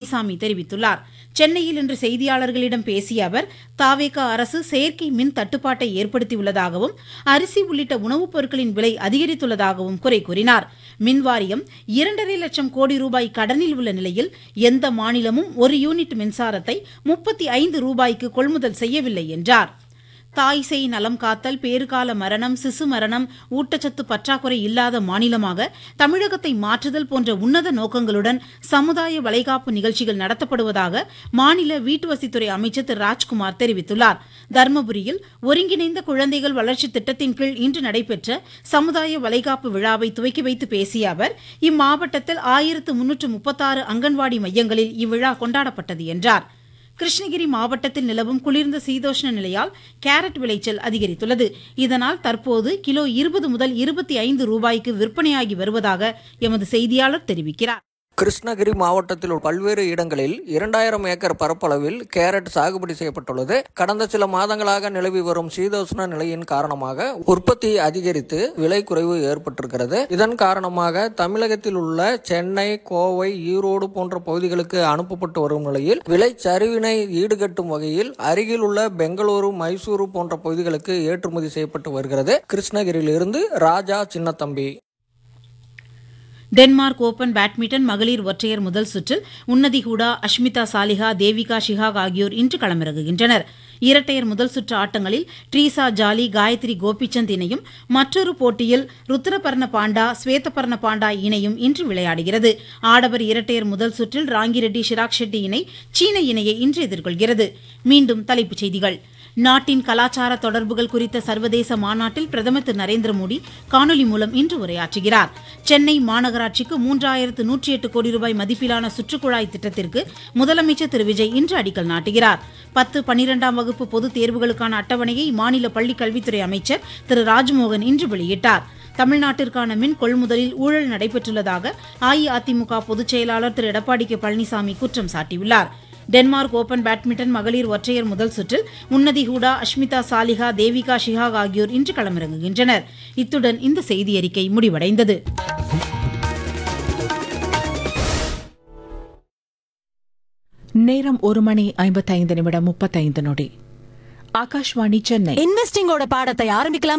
பழனிசாமி தெரிவித்துள்ளார் சென்னையில் இன்று செய்தியாளர்களிடம் பேசிய அவர் தாவேகா அரசு செயற்கை மின் தட்டுப்பாட்டை ஏற்படுத்தியுள்ளதாகவும் அரிசி உள்ளிட்ட உணவுப் பொருட்களின் விலை அதிகரித்துள்ளதாகவும் குறை கூறினார் மின் வாரியம் இரண்டரை லட்சம் கோடி ரூபாய் கடனில் உள்ள நிலையில் எந்த மாநிலமும் ஒரு யூனிட் மின்சாரத்தை முப்பத்தி ஐந்து ரூபாய்க்கு கொள்முதல் செய்யவில்லை என்றார் தாய் சேய் நலம் காத்தல் பேறுகால மரணம் சிசு மரணம் ஊட்டச்சத்து பற்றாக்குறை இல்லாத மாநிலமாக தமிழகத்தை மாற்றுதல் போன்ற உன்னத நோக்கங்களுடன் சமுதாய வளைகாப்பு நிகழ்ச்சிகள் நடத்தப்படுவதாக மாநில வீட்டுவசதித்துறை அமைச்சர் திரு ராஜ்குமார் தெரிவித்துள்ளார் தருமபுரியில் ஒருங்கிணைந்த குழந்தைகள் வளர்ச்சி திட்டத்தின் கீழ் இன்று நடைபெற்ற சமுதாய வளைகாப்பு விழாவை துவக்கி வைத்து பேசிய அவர் இம்மாவட்டத்தில் ஆயிரத்து முன்னூற்று முப்பத்தாறு அங்கன்வாடி மையங்களில் இவ்விழா கொண்டாடப்பட்டது என்றார் கிருஷ்ணகிரி மாவட்டத்தில் நிலவும் குளிர்ந்த சீதோஷ்ண நிலையால் கேரட் விளைச்சல் அதிகரித்துள்ளது இதனால் தற்போது கிலோ இருபது முதல் இருபத்தி ஐந்து ரூபாய்க்கு விற்பனையாகி வருவதாக எமது செய்தியாளர் தெரிவிக்கிறார் கிருஷ்ணகிரி மாவட்டத்தில் உள்ள பல்வேறு இடங்களில் இரண்டாயிரம் ஏக்கர் பரப்பளவில் கேரட் சாகுபடி செய்யப்பட்டுள்ளது கடந்த சில மாதங்களாக நிலவி வரும் சீதோஷ்ண நிலையின் காரணமாக உற்பத்தி அதிகரித்து விலை குறைவு ஏற்பட்டிருக்கிறது இதன் காரணமாக தமிழகத்தில் உள்ள சென்னை கோவை ஈரோடு போன்ற பகுதிகளுக்கு அனுப்பப்பட்டு வரும் நிலையில் விலை சரிவினை ஈடுகட்டும் வகையில் அருகில் உள்ள பெங்களூரு மைசூரு போன்ற பகுதிகளுக்கு ஏற்றுமதி செய்யப்பட்டு வருகிறது கிருஷ்ணகிரியிலிருந்து Raja Chinnathambi Denmark open badminton மகளிர் ஒற்றையர் முதல் சுற்றில் உன்னதி ஹூடா அஷ்மிதா சாலிஹா தேவிகா ஷிஹாக் ஆகியோர் இன்று களமிறங்குகின்றனர் இரட்டையர் முதல் சுற்று ஆட்டங்களில் ட்ரீசா ஜாலி காயத்ரி கோபிச்சந்த் இணையும் மற்றொரு போட்டியில் ருத்ரபர்ண பாண்டா ஸ்வேதபர்ண பாண்டா இணையும் இன்று விளையாடுகிறது ஆடவர் இரட்டையர் முதல் சுற்றில் ராங்கிரெட்டி ஷிராக் ஷெட்டி இணை சீன இணையை இன்று எதிர்கொள்கிறது மீண்டும் தலைப்புச் செய்திகள் நாட்டின் கலாச்சார தொடர்புகள் குறித்த சர்வதேச மாநாட்டில் பிரதமர் திரு நரேந்திர மோடி காணொலி மூலம் இன்று உரையாற்றுகிறார் சென்னை மாநகராட்சிக்கு மூன்றாயிரத்து நூற்றி எட்டு கோடி ரூபாய் மதிப்பிலான சுற்றுக்குழாய் திட்டத்திற்கு முதலமைச்சர் திரு விஜய் இன்று அடிக்கல் நாட்டுகிறார் பத்து பனிரெண்டாம் வகுப்பு பொதுத் தேர்வுகளுக்கான அட்டவணையை மாநில பள்ளிக் கல்வித்துறை அமைச்சர் திரு ராஜ்மோகன் இன்று வெளியிட்டார் தமிழ்நாட்டிற்கான மின் கொள்முதலில் ஊழல் நடைபெற்றுள்ளதாக அஇஅதிமுக பொதுச் செயலாளர் திரு எடப்பாடி கே பழனிசாமி குற்றம் சாட்டியுள்ளார் டென்மார்க் ஓபன் பேட்மிண்டன் மகளிர் ஒற்றையர் முதல் சுற்றில் உன்னதி ஹூடா அஷ்மிதா சாலிஹா தேவிகா ஷிஹாக் ஆகியோர் இன்று களமிறங்குகின்றனர் இத்துடன் இந்த செய்தி அறிக்கை முடிவடைந்தது நேரம் ஒரு மணி ஐம்பத்தைந்து நிமிடம் முப்பத்தைந்து நொடி ஆகாஷ்வாணி சென்னை இன்வெஸ்டிங்கோட பாடத்தை ஆரம்பிக்கலாம்